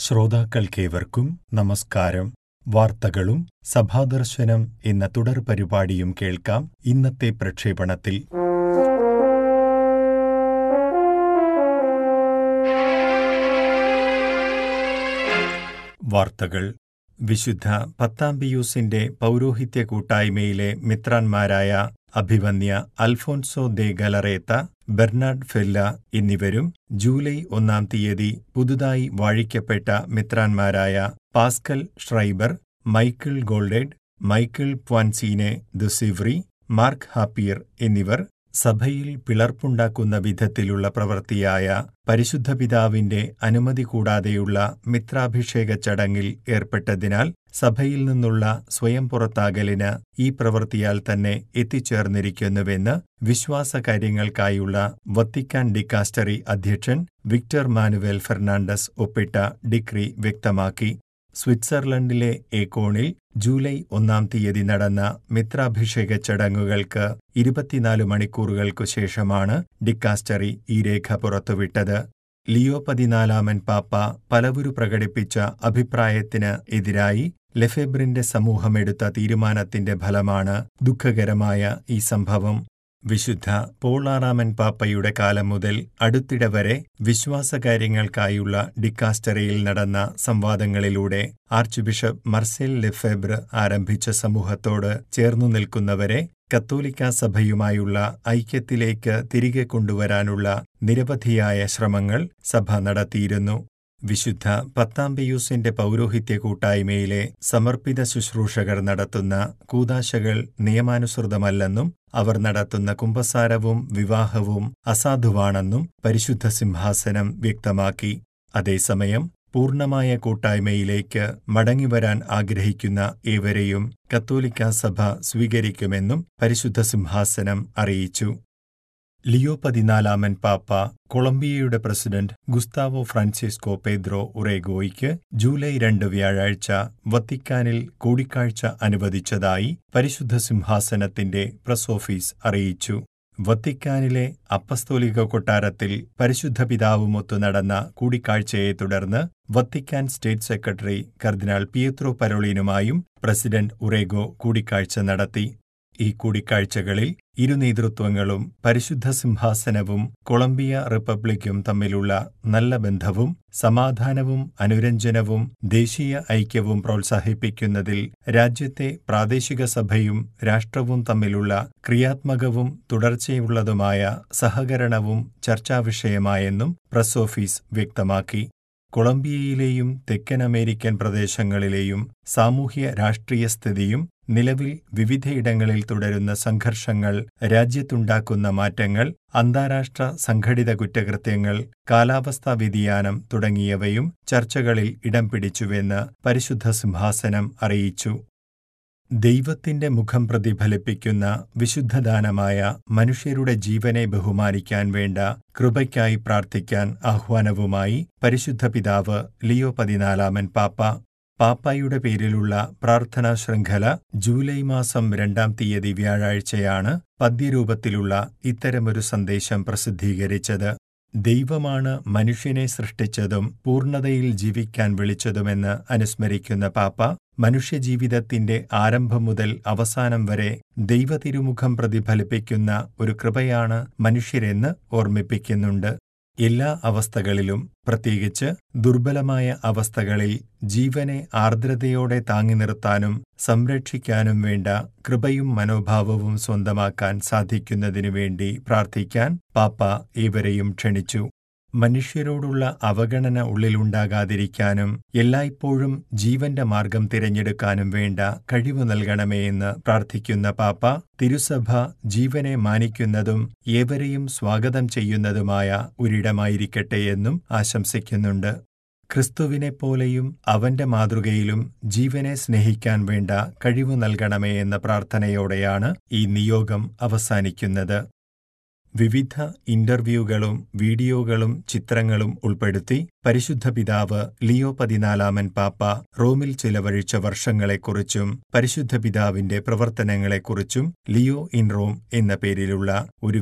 ശ്രോതാക്കൾക്കേവർക്കും നമസ്കാരം വാർത്തകളും സഭാദർശനം എന്ന തുടർ പരിപാടിയും കേൾക്കാം ഇന്നത്തെ പ്രക്ഷേപണത്തിൽ വാർത്തകൾ വിശുദ്ധ പത്താം പിയൂസിന്റെ പൗരോഹിത്യ കൂട്ടായ്മയിലെ മിത്രാന്മാരായ അഭിവന്യ അൽഫോൻസോ ദെ ഗലറേത്ത ബെർണാഡ് ഫെല്ല എന്നിവരും ജൂലൈ ഒന്നാം തീയതി പുതുതായി വാഴിക്കപ്പെട്ട മിത്രാന്മാരായ Pascal Schreiber Michael Goldade Michael പ്വാൻസീനെ ദുസിവ്രി മാർക്ക് ഹാപ്പിയർ എന്നിവർ സഭയിൽ പിളർപ്പുണ്ടാക്കുന്ന വിധത്തിലുള്ള പ്രവൃത്തിയായ പരിശുദ്ധ പിതാവിന്റെ അനുമതി കൂടാതെയുള്ള മിത്രാഭിഷേക ചടങ്ങിൽ ഏർപ്പെട്ടതിനാൽ സഭയിൽ നിന്നുള്ള സ്വയം പുറത്താകലിന് ഈ പ്രവൃത്തിയാൽ തന്നെ എത്തിച്ചേർന്നിരിക്കുന്നുവെന്ന് വിശ്വാസകാര്യങ്ങൾക്കായുള്ള വത്തിക്കാൻ ഡിക്കാസ്റ്ററി അധ്യക്ഷൻ വിക്ടർ മാനുവേൽ ഫെർണാണ്ടസ് ഒപ്പിട്ട ഡിക്രി വ്യക്തമാക്കി സ്വിറ്റ്സർലൻഡിലെ ഏക്കോണിൽ ജൂലൈ ഒന്നാം തീയതി നടന്ന മിത്രാഭിഷേക ചടങ്ങുകൾക്ക് ഇരുപത്തിനാല് മണിക്കൂറുകൾക്കു ശേഷമാണ് ഡിക്കാസ്റ്ററി ഈ രേഖ പുറത്തുവിട്ടത് ലിയോ പതിനാലാമൻ പാപ്പ പലവുരു പ്രകടിപ്പിച്ച അഭിപ്രായത്തിന് എതിരായി ലെഫെബ്രിന്റെ സമൂഹമെടുത്ത തീരുമാനത്തിന്റെ ഫലമാണ് ദുഃഖകരമായ ഈ സംഭവം വിശുദ്ധ പോളാറാമൻ പാപ്പയുടെ കാലം മുതൽ അടുത്തിടെ വരെ വിശ്വാസകാര്യങ്ങൾക്കായുള്ള ഡിക്കാസ്റ്ററിയിൽ നടന്ന സംവാദങ്ങളിലൂടെ ആർച്ച് ബിഷപ്പ് മർസെൽ ലെഫെബ്ർ ആരംഭിച്ച സമൂഹത്തോട് ചേർന്നു നിൽക്കുന്നവരെ കത്തോലിക്ക സഭയുമായുള്ള ഐക്യത്തിലേക്ക് തിരികെ കൊണ്ടുവരാനുള്ള നിരവധിയായ ശ്രമങ്ങൾ സഭ നടത്തിയിരുന്നു വിശുദ്ധ പത്താം പിയൂസിന്റെ പൗരോഹിത്യ കൂട്ടായ്മയിലെ സമർപ്പിത ശുശ്രൂഷകർ നടത്തുന്ന കൂതാശകൾ നിയമാനുസൃതമല്ലെന്നും അവർ നടത്തുന്ന കുമ്പസാരവും വിവാഹവും അസാധുവാണെന്നും പരിശുദ്ധ സിംഹാസനം വ്യക്തമാക്കി അതേസമയം പൂർണ്ണമായ കൂട്ടായ്മയിലേക്ക് മടങ്ങിവരാൻ ആഗ്രഹിക്കുന്ന ഏവരെയും കത്തോലിക്ക സഭ സ്വീകരിക്കുമെന്നും പരിശുദ്ധ സിംഹാസനം അറിയിച്ചു ലിയോ പതിനാലാമൻ പാപ്പ കൊളംബിയയുടെ പ്രസിഡന്റ് ഗുസ്താവോ ഫ്രാൻസിസ്കോ പേദ്രോ ഉറേഗോയ്ക്ക് ജൂലൈ രണ്ട് വ്യാഴാഴ്ച വത്തിക്കാനിൽ കൂടിക്കാഴ്ച അനുവദിച്ചതായി പരിശുദ്ധ സിംഹാസനത്തിന്റെ പ്രസ് ഓഫീസ് അറിയിച്ചു വത്തിക്കാനിലെ അപ്പസ്തോലിക കൊട്ടാരത്തിൽ പരിശുദ്ധ പിതാവുമൊത്തു നടന്ന കൂടിക്കാഴ്ചയെ തുടർന്ന് വത്തിക്കാൻ സ്റ്റേറ്റ് സെക്രട്ടറി കർദിനാൾ പിയത്രോ പരോളിനുമായും പ്രസിഡന്റ് ഉറേഗോ കൂടിക്കാഴ്ച നടത്തി ഈ കൂടിക്കാഴ്ചകളിൽ ഇരു നേതൃത്വങ്ങളും പരിശുദ്ധ സിംഹാസനവും കൊളംബിയ റിപ്പബ്ലിക്കും തമ്മിലുള്ള നല്ല ബന്ധവും സമാധാനവും അനുരഞ്ജനവും ദേശീയ ഐക്യവും പ്രോത്സാഹിപ്പിക്കുന്നതിൽ രാജ്യത്തെ പ്രാദേശിക സഭയും രാഷ്ട്രവും തമ്മിലുള്ള ക്രിയാത്മകവും തുടർച്ചയുള്ളതുമായ സഹകരണവും ചർച്ചാവിഷയമായെന്നും പ്രസ് ഓഫീസ് വ്യക്തമാക്കി കൊളംബിയയിലെയും തെക്കൻ അമേരിക്കൻ പ്രദേശങ്ങളിലെയും സാമൂഹ്യ രാഷ്ട്രീയ സ്ഥിതിയും നിലവിൽ വിവിധയിടങ്ങളിൽ തുടരുന്ന സംഘർഷങ്ങൾ രാജ്യത്തുണ്ടാക്കുന്ന മാറ്റങ്ങൾ അന്താരാഷ്ട്ര സംഘടിത കുറ്റകൃത്യങ്ങൾ കാലാവസ്ഥാ വ്യതിയാനം തുടങ്ങിയവയും ചർച്ചകളിൽ ഇടം പിടിച്ചുവെന്ന് പരിശുദ്ധ സിംഹാസനം അറിയിച്ചു ദൈവത്തിന്റെ മുഖം പ്രതിഫലിപ്പിക്കുന്ന വിശുദ്ധദാനമായ മനുഷ്യരുടെ ജീവനെ ബഹുമാനിക്കാൻ വേണ്ട കൃപയ്ക്കായി പ്രാർത്ഥിക്കാൻ ആഹ്വാനവുമായി പരിശുദ്ധ പിതാവ് ലിയോ പതിനാലാമൻ പാപ്പ പാപ്പായുടെ പേരിലുള്ള പ്രാർത്ഥനാ ശൃംഖല ജൂലൈ മാസം രണ്ടാം തീയതി വ്യാഴാഴ്ചയാണ് പദ്യരൂപത്തിലുള്ള ഇത്തരമൊരു സന്ദേശം പ്രസിദ്ധീകരിച്ചത് ദൈവമാണ് മനുഷ്യനെ സൃഷ്ടിച്ചതും പൂർണ്ണതയിൽ ജീവിക്കാൻ വിളിച്ചതുമെന്ന് അനുസ്മരിക്കുന്ന പാപ്പ മനുഷ്യജീവിതത്തിന്റെ ആരംഭം മുതൽ അവസാനം വരെ ദൈവതിരുമുഖം പ്രതിഫലിപ്പിക്കുന്ന ഒരു കൃപയാണ് മനുഷ്യരെന്ന് ഓർമ്മിപ്പിക്കുന്നുണ്ട് എല്ലാ അവസ്ഥകളിലും പ്രത്യേകിച്ച് ദുർബലമായ അവസ്ഥകളിൽ ജീവനെ ആർദ്രതയോടെ താങ്ങി നിർത്താനും സംരക്ഷിക്കാനും വേണ്ട കൃപയും മനോഭാവവും സ്വന്തമാക്കാൻ സാധിക്കുന്നതിനു വേണ്ടി പ്രാർത്ഥിക്കാൻ പാപ്പ ഏവരെയും ക്ഷണിച്ചു മനുഷ്യരോടുള്ള അവഗണന ഉള്ളിലുണ്ടാകാതിരിക്കാനും എല്ലായ്പ്പോഴും ജീവന്റെ മാർഗം തിരഞ്ഞെടുക്കാനും വേണ്ട കഴിവ് നൽകണമേ എന്ന് പ്രാർത്ഥിക്കുന്ന പാപ്പ തിരുസഭ ജീവനെ മാനിക്കുന്നതും ഏവരെയും സ്വാഗതം ചെയ്യുന്നതുമായ ഒരിടമായിരിക്കട്ടെ എന്നും ആശംസിക്കുന്നുണ്ട് ക്രിസ്തുവിനെപ്പോലെയും അവന്റെ മാതൃകയിലും ജീവനെ സ്നേഹിക്കാൻ വേണ്ട കഴിവ് നൽകണമേ എന്ന പ്രാർത്ഥനയോടെയാണ് ഈ നിയോഗം അവസാനിക്കുന്നത് വിവിധ ഇന്റർവ്യൂകളും വീഡിയോകളും ചിത്രങ്ങളും ഉൾപ്പെടുത്തി പരിശുദ്ധ പിതാവ് ലിയോ പതിനാലാമൻ പാപ്പ റോമിൽ ചിലവഴിച്ച വർഷങ്ങളെക്കുറിച്ചും പരിശുദ്ധ പിതാവിന്റെ പ്രവർത്തനങ്ങളെക്കുറിച്ചും ലിയോ ഇൻ റോം എന്ന പേരിലുള്ള ഒരു